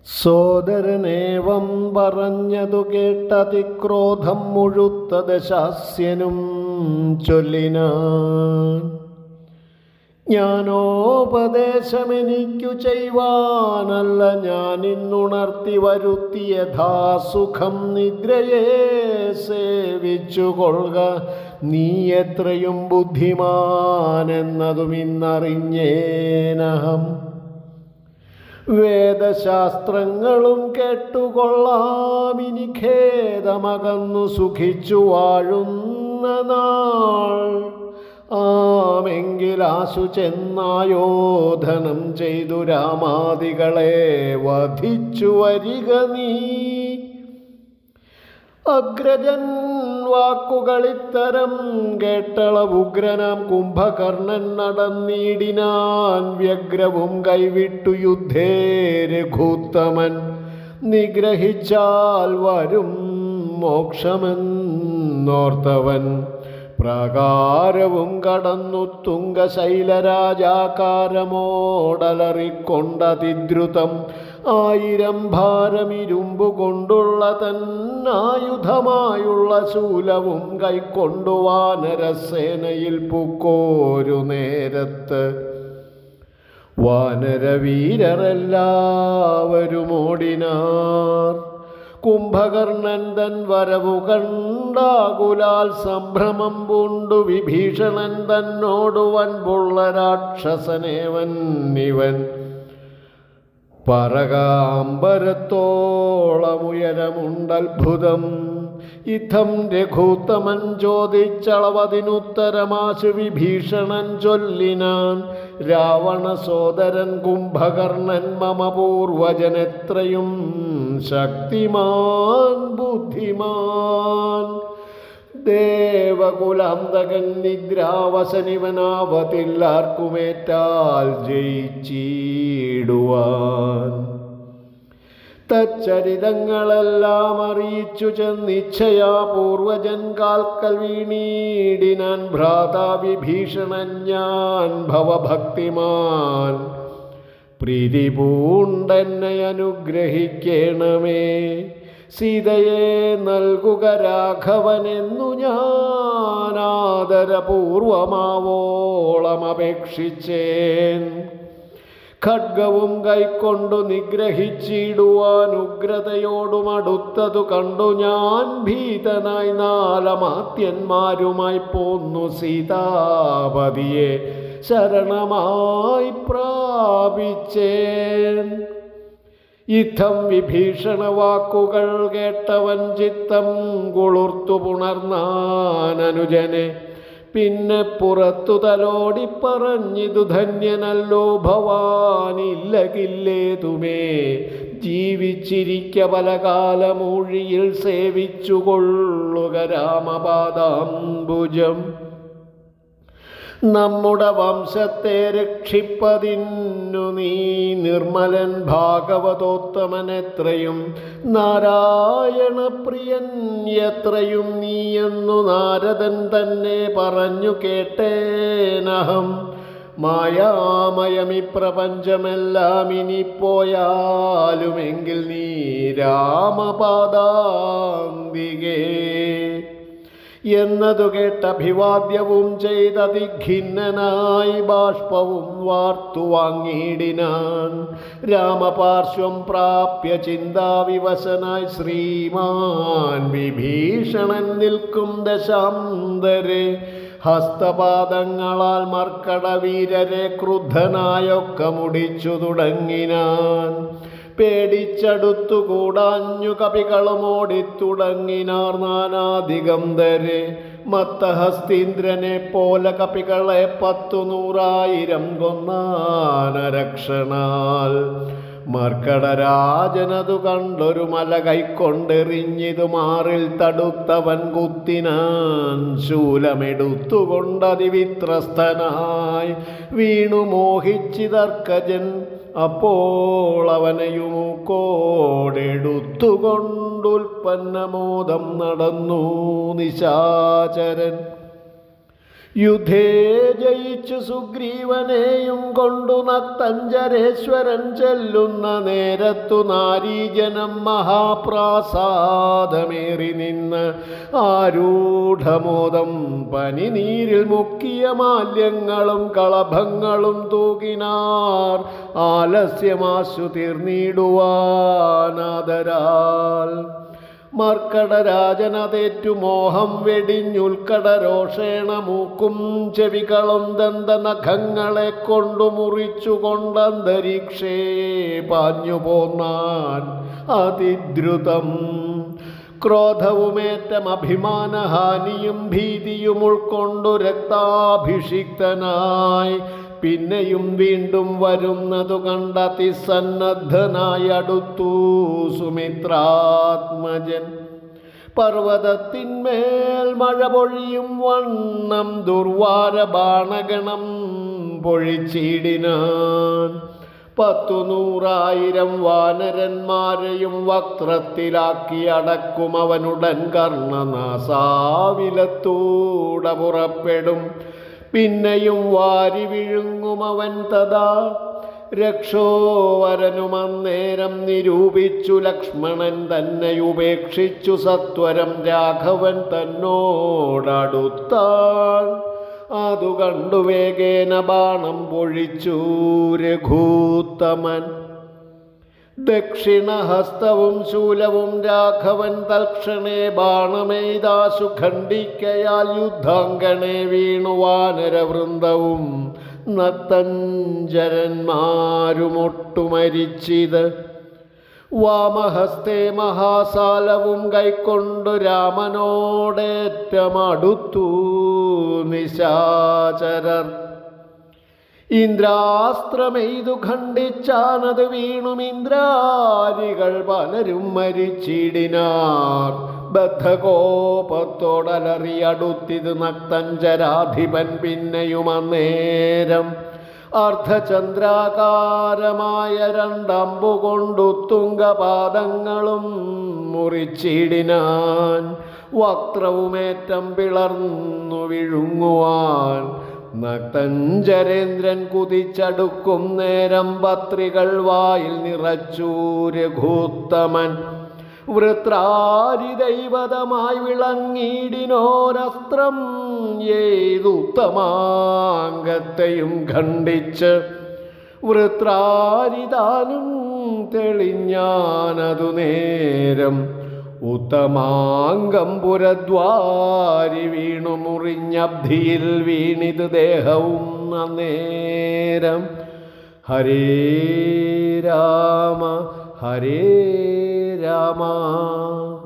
സോദരനേവം പറഞ്ഞതു കേട്ടതിക്രോധം മുഴുത്ത ദശാസ്യനും ചൊല്ലിനാൻ ജ്ഞാനോപദേശമെനിക്കു ചെയ്യുവാനല്ല ഞാൻ ഇന്നുണർത്തി വരുത്തി യഥാസുഖം നിദ്രയെ സേവിച്ചു കൊള്ളുക നീ എത്രയും ബുദ്ധിമാനെന്നതും ഇന്നറിഞ്ഞേനഹം വേദശാസ്ത്രങ്ങളും കേട്ടുകൊള്ളാം ഇനി ഖേദമകന്നു സുഖിച്ചു വാഴുന്ന നാൾ ആമെങ്കിൽ ആശു ചെന്നായോധനം ചെയ്തു രാമാദികളെ വധിച്ചു വരിക നീ അഗ്രജൻ വാക്കുകളിത്തരം കേട്ടള ഉഗ്രനാം കുംഭകർണൻ നടന്നിടിനാൻ വ്യഗ്രവും കൈവിട്ടു യുദ്ധേ രഘുത്തമൻ നിഗ്രഹിച്ചാൽ വരും മോക്ഷമെന്നോർത്തവൻ പ്രാകാരവും കടന്നു തുംഗശൈലരാജാകാരമോടലറിക്കൊണ്ടതിദ്രുതം ആയിരം ഭാരമിരുമ്പു കൊണ്ടുള്ള തന്നായുധമായുള്ള ശൂലവും കൈക്കൊണ്ടു വാനരസേനയിൽ പൂക്കോരു നേരത്ത് വാനരവീരരെല്ലാവരും ഓടിനാർ കുംഭകർണൻ തൻ വരവു കണ്ടാകുലാൽ സംഭ്രമം പൂണ്ടു വിഭീഷണൻ തന്നോടു വൻപുള്ള രാക്ഷസനേവൻ ഇവൻ പറകാംബരത്തോളമുയരമുണ്ടത്ഭുതം ഇത്തം രഘൂത്തമൻ ചോദിച്ചളവതിനുത്തരമാശു വിഭീഷണൻ ചൊല്ലിനാൻ രാവണ സോദരൻ കുംഭകർണൻ മമ പൂർവജനെത്രയും ശക്തിമാൻ ബുദ്ധിമാൻ ദേവകുലാന്തകൻ നിദ്രാവസനിവനാവതില്ലാർക്കുമേറ്റാൽ ജയിച്ചിടുവാൻ തച്ചരിതങ്ങളെല്ലാം അറിയിച്ചു ചെന്നിച്ഛയാ പൂർവജൻ കാൽക്കൽ വീണീടിനാൻ ഭ്രാതാ വിഭീഷണൻ ഞാൻ ഭവഭക്തിമാൻ പ്രീതി പൂണ്ടെന്നെ അനുഗ്രഹിക്കണമേ സീതയെ നൽകുക രാഘവനെന്നു ഞാൻ ആദരപൂർവമാവോളം അപേക്ഷിച്ചേൻ ഖഡ്ഗവും കൈക്കൊണ്ടു നിഗ്രഹിച്ചിടുവാൻ ഉഗ്രതയോടും അടുത്തതു കണ്ടു ഞാൻ ഭീതനായി നാലമാത്യന്മാരുമായി പോന്നു സീതാപതിയെ ശരണമായി പ്രാപിച്ചേൻ യുദ്ധം വിഭീഷണ വാക്കുകൾ കേട്ടവൻ ചിത്തം കുളിർത്തു പുണർന്നാൻ അനുജനെ പിന്നെ പുറത്തു തലോടി പറഞ്ഞിതു ധന്യനല്ലോ ഭവാനില്ലകില്ലേതുമേ ജീവിച്ചിരിക്ക പലകാലമൂഴിയിൽ സേവിച്ചു കൊള്ളുക രാമപാദാംബുജം നമ്മുടെ വംശത്തെ രക്ഷിപ്പതിന്നു നീ നിർമ്മലൻ ഭാഗവതോത്തമൻ എത്രയും നാരായണ പ്രിയൻ എത്രയും നീ എന്നു നാരദൻ തന്നെ പറഞ്ഞു കേട്ടേനഹം മായാമയമി പ്രപഞ്ചമെല്ലാം ഇനി പോയാലുമെങ്കിൽ നീ രാമപാദാന്തികേ എന്നതു കേട്ട അഭിവാദ്യവും ചെയ്തതിഖിന്നനായി ബാഷ്പവും വാർത്തു വാങ്ങിയിടിനാൻ രാമപാർശ്വം പ്രാപ്യ ചിന്താവിവശനായി ശ്രീമാൻ വിഭീഷണൻ നിൽക്കും ദശാന്തരെ ഹസ്തപാദങ്ങളാൽ മർക്കടവീരരെ ക്രുദ്ധനായൊക്കെ മുടിച്ചു തുടങ്ങിനാൻ പേടിച്ചടുത്തു കൂടാഞ്ഞു കപികളും ഓടിത്തുടങ്ങിനാർ നാനാദിഗന്ധരെ മത്തഹസ്തീന്ദ്രനെ പോലെ കപികളെ പത്തു നൂറായിരം കൊന്നാനരക്ഷണാൽ മർക്കടരാജനതു കണ്ടൊരു മല കൈക്കൊണ്ടെറിഞ്ഞിതു മാറിൽ തടുത്തവൻ കുത്തിനാൻ ശൂലമെടുത്തുകൊണ്ടതിവിത്രസ്തനായി വീണു മോഹിച്ചിതർക്കജൻ അപ്പോൾ അവനെയുമൂക്കോടെടുത്തുകൊണ്ടുൽപ്പന്നമോദം നടന്നു നിശാചരൻ യുദ്ധേ ജയിച്ചു സുഗ്രീവനെയും കൊണ്ടു നക്തഞ്ചരേശ്വരൻ ചെല്ലുന്ന നേരത്തു നാരീജനം മഹാപ്രാസാദമേറി നിന്ന് ആരൂഢമോദം പനിനീരിൽ മുക്കിയ മാല്യങ്ങളും കളഭങ്ങളും തൂകിനാർ ആലസ്യമാശു തീർന്നിടുവാനാദരാൽ മർക്കടരാജനതേറ്റു മോഹം വെടിഞ്ഞുൽക്കട രോഷേണ മൂക്കും ചെവികളും ദന്തനഖങ്ങളെ കൊണ്ടു മുറിച്ചുകൊണ്ടന്തരീക്ഷേ പാഞ്ഞു പോന്നാൻ അതിദ്രുതം ക്രോധവുമേറ്റം അഭിമാനഹാനിയും ഭീതിയും ഉൾക്കൊണ്ടു രക്താഭിഷിക്തനായി പിന്നെയും വീണ്ടും വരുന്നതു കണ്ട അതിസന്നദ്ധനായി അടുത്തു സുമിത്രാത്മജൻ പർവ്വതത്തിന്മേൽ മഴ പൊഴിയും വണ്ണം ദുർവാര ബാണഗണം പൊഴിച്ചിടിനാൻ പത്തു നൂറായിരം വാനരന്മാരെയും വക്രത്തിലാക്കി അടക്കും അവനുടൻ കർണനാസാവിലത്തൂടെ പുറപ്പെടും പിന്നെയും വാരി വിഴുങ്ങും അവൻ തഥാ രക്ഷോവരനുമന്നേരം നിരൂപിച്ചു ലക്ഷ്മണൻ തന്നെ ഉപേക്ഷിച്ചു സത്വരം രാഘവൻ തന്നോടടുത്താൻ അതു കണ്ടു വേഗേന ബാണം പൊഴിച്ചു രഘൂത്തമൻ ദക്ഷിണഹസ്തവും ശൂലവും രാഘവൻ തൽക്ഷണേ ബാണമെയ്താശു ഖണ്ഡിക്കയാൽ യുദ്ധാങ്കണേ വീണു വാനരവൃന്ദവും നത്തഞ്ചരന്മാരുമൊട്ടുമരിച്ചിത് വാമഹസ്തേ മഹാസാലവും കൈക്കൊണ്ടു രാമനോടേറ്റമടുത്തു നിശാചരർ ഇന്ദ്രാസ്ത്രമെയ്തു ഖണ്ഡിച്ചാനത് വീണും ഇന്ദ്രാരികൾ പലരും മരിച്ചിടിനാർ ബദ്ധകോപത്തോടലറിയടുത്തിത് നക്തഞ്ചരാധിപൻ പിന്നെയും അന്നേരം അർദ്ധചന്ദ്രാകാരമായ രണ്ടമ്പു കൊണ്ടു തുങ്കപാദങ്ങളും മുറിച്ചിടിനാൻ വക്രവുമേറ്റം പിളർന്നു വിഴുങ്ങുവാൻ നക്തഞ്ചരേന്ദ്രൻ കുതിച്ചടുക്കും നേരം പത്രികൾ വായിൽ നിറച്ചു രഘൂത്തമൻ വൃത്രാരി ദൈവതമായി വിളങ്ങിയിടിനോരസ്ത്രം ഏതുത്തമാങ്കത്തെയും ഖണ്ഡിച്ച് വൃത്രാരിതാനും തെളിഞ്ഞാനതു നേരം ഉത്തമാംഗം പുരദ്വാരി വീണു മുറിഞ്ഞബ്ധിയിൽ വീണിത് ദേഹവും അന്നേരം ഹരേ രാമ ഹരേ രാമ